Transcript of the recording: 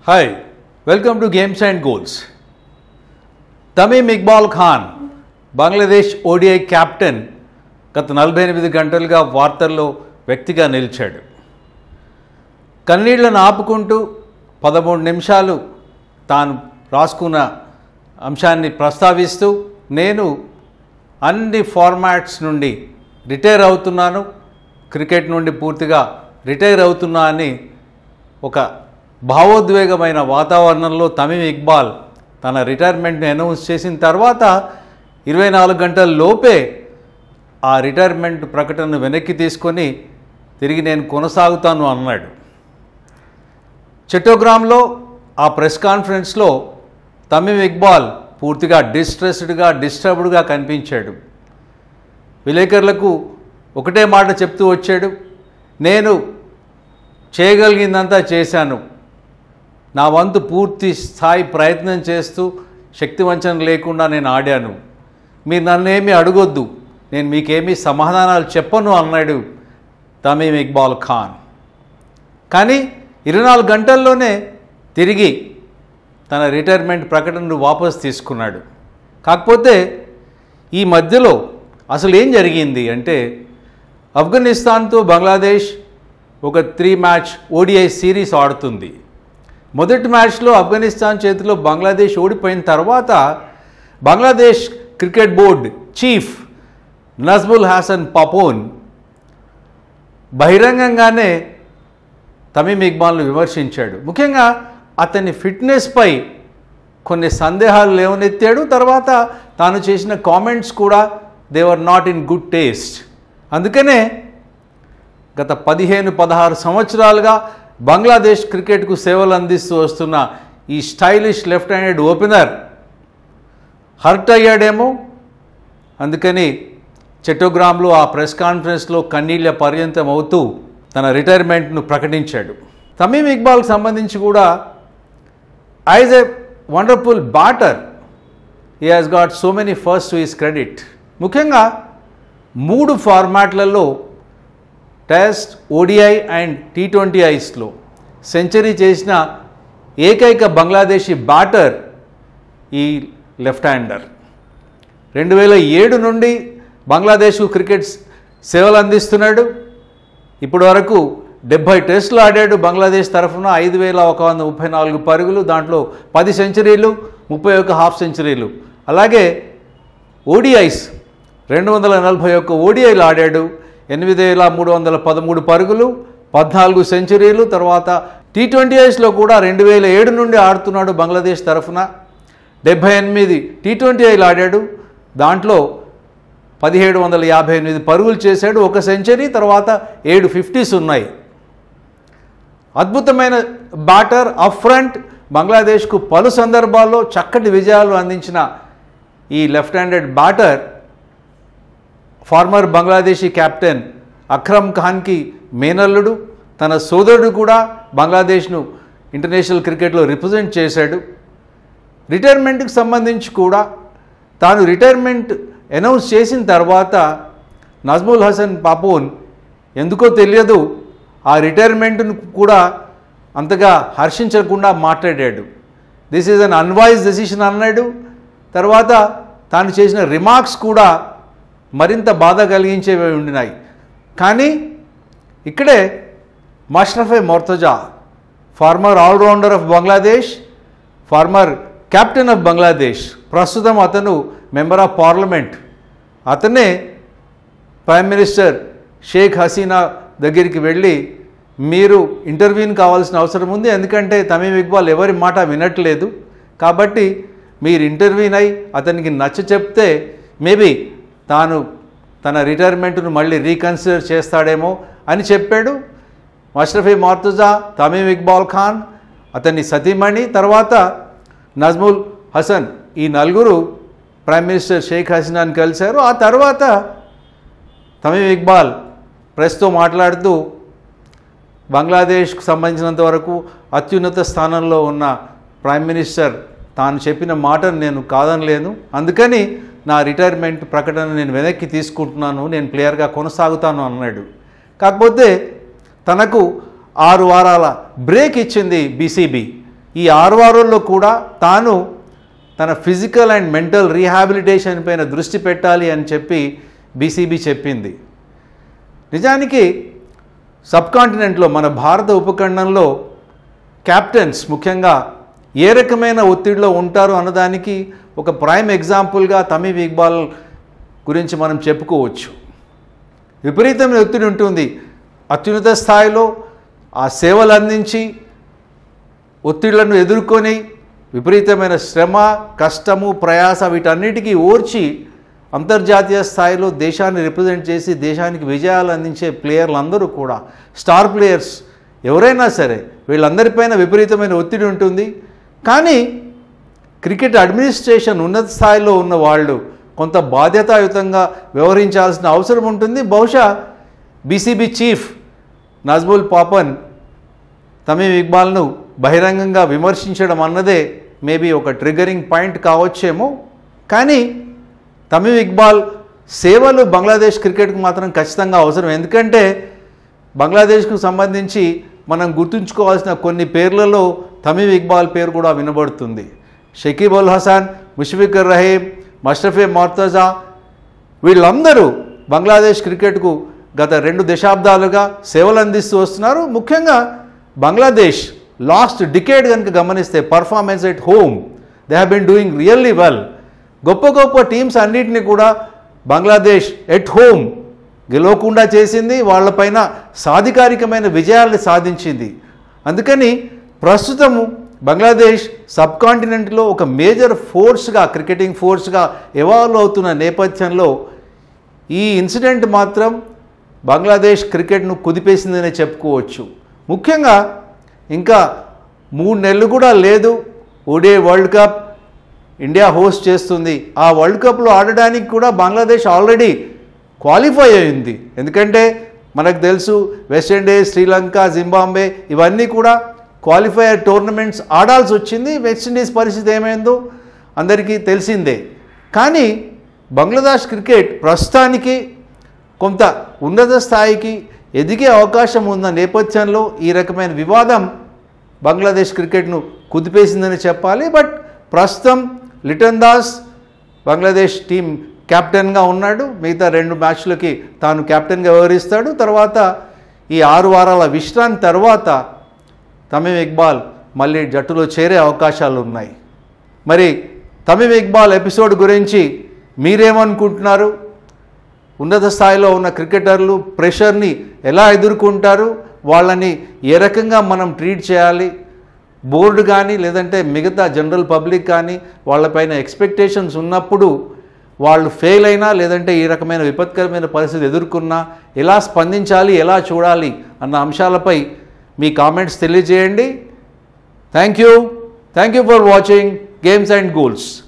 hi welcome to games and goals Tamim Iqbal Khan Bangladesh ODI captain గత నలభై ఎనిమిది గంటలుగా వార్తల్లో వ్యక్తిగా నిలిచాడు కన్నీళ్లను ఆపుకుంటూ పదమూడు నిమిషాలు తాను రాసుకున్న అంశాన్ని ప్రస్తావిస్తూ నేను అన్ని ఫార్మాట్స్ నుండి రిటైర్ అవుతున్నాను క్రికెట్ నుండి పూర్తిగా రిటైర్ అవుతున్నా అని ఒక భావోద్వేగమైన వాతావరణంలో తమీమ్ ఇక్బాల్ తన రిటైర్మెంట్ని అనౌన్స్ చేసిన తర్వాత ఇరవై నాలుగు గంటల లోపే ఆ రిటైర్మెంట్ ప్రకటనను వెనక్కి తీసుకొని తిరిగి నేను కొనసాగుతాను అన్నాడు చట్టోగ్రామ్లో ఆ ప్రెస్ కాన్ఫరెన్స్లో తమీమ్ ఇక్బాల్ పూర్తిగా డిస్ట్రెస్డ్గా డిస్టర్బ్డ్గా కనిపించాడు విలేకరులకు ఒకటే మాట చెప్తూ వచ్చాడు నేను చేయగలిగిందంతా చేశాను నా వంతు పూర్తి స్థాయి ప్రయత్నం చేస్తూ శక్తివంచన లేకుండా నేను ఆడాను మీరు నన్నేమీ అడగొద్దు నేను మీకేమీ సమాధానాలు చెప్పను అన్నాడు తమీమ్ ఇక్బాల్ ఖాన్ కానీ ఇరవై నాలుగు గంటల్లోనే తిరిగి తన రిటైర్మెంట్ ప్రకటనను వాపస్ తీసుకున్నాడు కాకపోతే ఈ మధ్యలో అసలు ఏం జరిగింది అంటే ఆఫ్ఘనిస్తాన్తో బంగ్లాదేశ్ ఒక త్రీ మ్యాచ్ ఓడిఐ సిరీస్ ఆడుతుంది మొదటి మ్యాచ్లో ఆఫ్ఘనిస్తాన్ చేతిలో బంగ్లాదేశ్ ఓడిపోయిన తర్వాత Bangladesh cricket board chief Nazmul Hassan Papon బహిరంగంగానే తమీమ్ ఇక్బాల్ను విమర్శించాడు ముఖ్యంగా అతని ఫిట్నెస్పై కొన్ని సందేహాలు లేవనెత్తాడు తర్వాత తాను చేసిన కామెంట్స్ కూడా they're not in good taste అందుకనే గత పదిహేను పదహారు సంవత్సరాలుగా బంగ్లాదేశ్ క్రికెట్కు సేవలు అందిస్తూ వస్తున్న ఈ stylish left handed opener hurt అయ్యాడేమో అందుకని చట్టోగ్రామ్లో ఆ ప్రెస్ కాన్ఫరెన్స్లో కన్నీళ్ల పర్యంతం అవుతూ తన రిటైర్మెంట్ను ప్రకటించాడు తమీమ్ ఇక్బాల్కి సంబంధించి కూడా as a wonderful batter he has got so many first to his credit ముఖ్యంగా మూడు ఫార్మాట్లలో test ODI and T twenty ఐస్లో సెంచరీ చేసిన ఏకైక బంగ్లాదేశీ బ్యాటర్ ఈ లెఫ్ట్ హ్యాండర్ రెండు వేల ఏడు నుండి బంగ్లాదేశ్కు క్రికెట్ సేవలు అందిస్తున్నాడు ఇప్పటి వరకు డెబ్భై టెస్టులు ఆడాడు బంగ్లాదేశ్ తరఫున ఐదు వేల ఒక వంద ముప్పై నాలుగు పరుగులు దాంట్లో పది సెంచరీలు ముప్పై ఒక్క హాఫ్ సెంచరీలు అలాగే ఓడిఐస్ రెండు వందల నలభై ఒక్క ఓడిఐలు ఆడాడు ఎనిమిది వేల మూడు వందల పదమూడు పరుగులు పద్నాలుగు సెంచరీలు తర్వాత టీ ట్వంటీ ఐస్లో కూడా రెండు వేల ఏడు నుండి ఆడుతున్నాడు బంగ్లాదేశ్ తరఫున డెబ్భై ఎనిమిది టీ ట్వంటీ ఐలు ఆడాడు దాంట్లో పదిహేడు వందల యాభై ఎనిమిది పరుగులు చేశాడు ఒక సెంచరీ తర్వాత ఏడు ఫిఫ్టీస్ ఉన్నాయి అద్భుతమైన బ్యాటర్ అప్ ఫ్రంట్ బంగ్లాదేశ్కు పలు సందర్భాల్లో చక్కటి విజయాలు అందించిన ఈ left handed batter former Bangladeshi captain Akram ఖాన్కి మేనల్లుడు తన సోదరుడు కూడా బంగ్లాదేశ్ను ఇంటర్నేషనల్ క్రికెట్లో రిప్రజెంట్ చేశాడు రిటైర్మెంట్కి సంబంధించి కూడా తాను రిటైర్మెంట్ అనౌన్స్ చేసిన తర్వాత నజ్ముల్ హసన్ పాపోన్ ఎందుకో తెలియదు ఆ రిటైర్మెంట్ను కూడా అంతగా హర్షించకుండా మాట్లాడాడు this is an unwise decision అన్నాడు తర్వాత తాను చేసిన రిమార్క్స్ కూడా మరింత బాధ కలిగించేవి ఉండినాయి కానీ ఇక్కడే Mashrafe Mortaza former all-rounder of Bangladesh former captain of Bangladesh ప్రస్తుతం అతను మెంబర్ ఆఫ్ పార్లమెంట్ అతనే ప్రైమ్ మినిస్టర్ షేక్ హసీనా దగ్గరికి వెళ్ళి మీరు ఇంటర్వ్యూని కావాల్సిన అవసరం ఉంది ఎందుకంటే తమీమ్ ఇక్బాల్ ఎవరి మాట వినట్లేదు కాబట్టి మీరు ఇంటర్వ్యూన్ అయి అతనికి నచ్చ చెప్తే మేబీ తాను తన రిటైర్మెంట్ను మళ్ళీ రీకన్సిడర్ చేస్తాడేమో అని చెప్పాడు మష్రఫీ మార్తుజా తమీమ్ ఇక్బాల్ ఖాన్ అతని సతీమణి తర్వాత నజ్ముల్ హసన్ ఈ నలుగురు ప్రైమ్ మినిస్టర్ షేక్ హసీనాని కలిశారు ఆ తర్వాత తమీమ్ ఇక్బాల్ ప్రెస్తో మాట్లాడుతూ బంగ్లాదేశ్కు సంబంధించినంత వరకు అత్యున్నత స్థానంలో ఉన్న ప్రైమ్ మినిస్టర్ తాను చెప్పిన మాటను నేను కాదనలేను అందుకని నా రిటైర్మెంట్ ప్రకటన నేను వెనక్కి తీసుకుంటున్నాను నేను ప్లేయర్గా కొనసాగుతాను అన్నాడు కాకపోతే తనకు ఆరు వారాల బ్రేక్ ఇచ్చింది బీసీబీ ఈ ఆరు వారాల్లో కూడా తాను తన ఫిజికల్ అండ్ మెంటల్ రీహాబిలిటేషన్ పైన దృష్టి పెట్టాలి అని చెప్పి బీసీబీ చెప్పింది నిజానికి సబ్ కాంటినెంట్లో మన భారత ఉపఖండంలో క్యాప్టెన్స్ ముఖ్యంగా ఏ రకమైన ఒత్తిడిలో ఉంటారు అన్నదానికి ఒక ప్రైమ్ ఎగ్జాంపుల్గా తమీమ్ ఇక్బాల్ గురించి మనం చెప్పుకోవచ్చు విపరీతమైన ఒత్తిడి ఉంటుంది అత్యున్నత స్థాయిలో ఆ సేవలు అందించి ఒత్తిళ్లను ఎదుర్కొని విపరీతమైన శ్రమ కష్టము ప్రయాస వీటన్నిటికీ ఓర్చి అంతర్జాతీయ స్థాయిలో దేశాన్ని రిప్రజెంట్ చేసి దేశానికి విజయాలు అందించే ప్లేయర్లు అందరూ కూడా స్టార్ ప్లేయర్స్ ఎవరైనా సరే వీళ్ళందరిపైన విపరీతమైన ఒత్తిడి ఉంటుంది కానీ క్రికెట్ అడ్మినిస్ట్రేషన్ ఉన్నత స్థాయిలో ఉన్న వాళ్ళు కొంత బాధ్యతాయుతంగా వ్యవహరించాల్సిన అవసరం ఉంటుంది బహుశా బీసీబీ చీఫ్ నజ్ముల్ పాపన్ తమీమ్ ఇక్బాల్ను బహిరంగంగా విమర్శించడం అన్నదే మేబీ ఒక ట్రిగరింగ్ పాయింట్ కావచ్చేమో కానీ తమీమ్ ఇక్బాల్ సేవలు బంగ్లాదేశ్ క్రికెట్కి మాత్రం ఖచ్చితంగా అవసరం ఎందుకంటే బంగ్లాదేశ్కు సంబంధించి మనం గుర్తుంచుకోవాల్సిన కొన్ని పేర్లలో తమీమ్ ఇక్బాల్ పేరు కూడా వినబడుతుంది షకీబ్ ఉల్ హసన్ ముషఫికర్ రహీం మష్రఫే మర్తజా వీళ్ళందరూ బంగ్లాదేశ్ క్రికెట్కు గత రెండు దశాబ్దాలుగా సేవలు అందిస్తూ వస్తున్నారు ముఖ్యంగా బంగ్లాదేశ్ లాస్ట్ డికేడ్ కనుక గమనిస్తే performance at home they have been doing really well గొప్ప గొప్ప టీమ్స్ అన్నిటిని కూడా బంగ్లాదేశ్ ఎట్ హోమ్ గెలవకుండా చేసింది వాళ్ళపైన సాధికారికమైన విజయాల్ని సాధించింది అందుకని ప్రస్తుతము బంగ్లాదేశ్ సబ్ కాంటినెంట్లో ఒక మేజర్ ఫోర్స్గా క్రికెటింగ్ ఫోర్స్గా ఎవాల్వ్ అవుతున్న నేపథ్యంలో ఈ ఇన్సిడెంట్ మాత్రం బంగ్లాదేశ్ క్రికెట్ను కుదిపేసిందనే చెప్పుకోవచ్చు ముఖ్యంగా ఇంకా మూడు నెలలు కూడా లేదు ఓడే వరల్డ్ కప్ ఇండియా హోస్ట్ చేస్తుంది ఆ వరల్డ్ కప్లో ఆడడానికి కూడా బంగ్లాదేశ్ ఆల్రెడీ క్వాలిఫై అయింది ఎందుకంటే మనకు తెలుసు వెస్టిండీస్ శ్రీలంక జింబాంబే ఇవన్నీ కూడా క్వాలిఫైయర్ టోర్నమెంట్స్ ఆడాల్సి వచ్చింది వెస్టిండీస్ పరిస్థితి ఏమైందో అందరికీ తెలిసిందే కానీ బంగ్లాదేశ్ క్రికెట్ ప్రస్తుతానికి కొంత ఉన్నత స్థాయికి ఎదిగే అవకాశం ఉన్న నేపథ్యంలో ఈ రకమైన వివాదం బంగ్లాదేశ్ క్రికెట్ను కుదిపేసిందని చెప్పాలి బట్ ప్రస్తుతం లిటన్ దాస్ బంగ్లాదేశ్ టీం కెప్టెన్గా ఉన్నాడు మిగతా రెండు మ్యాచ్లకి తాను కెప్టెన్గా వ్యవహరిస్తాడు తర్వాత ఈ ఆరు వారాల విశ్రాంతి తర్వాత తమీమ్ ఇక్బాల్ మళ్ళీ జట్టులో చేరే అవకాశాలు ఉన్నాయి మరి తమీమ్ ఇక్బాల్ ఎపిసోడ్ గురించి మీరేమనుకుంటున్నారు ఉన్నత స్థాయిలో ఉన్న క్రికెటర్లు ప్రెషర్ని ఎలా ఎదుర్కొంటారు వాళ్ళని ఏ రకంగా మనం ట్రీట్ చేయాలి బోర్డు కానీ లేదంటే మిగతా జనరల్ పబ్లిక్ కానీ వాళ్ళపైన ఎక్స్పెక్టేషన్స్ ఉన్నప్పుడు వాళ్ళు ఫెయిల్ అయినా లేదంటే ఈ రకమైన విపత్కరమైన పరిస్థితి ఎదుర్కొన్నా ఎలా స్పందించాలి ఎలా చూడాలి అన్న అంశాలపై మీ కామెంట్స్ తెలియజేయండి thank you thank you for watching games and goals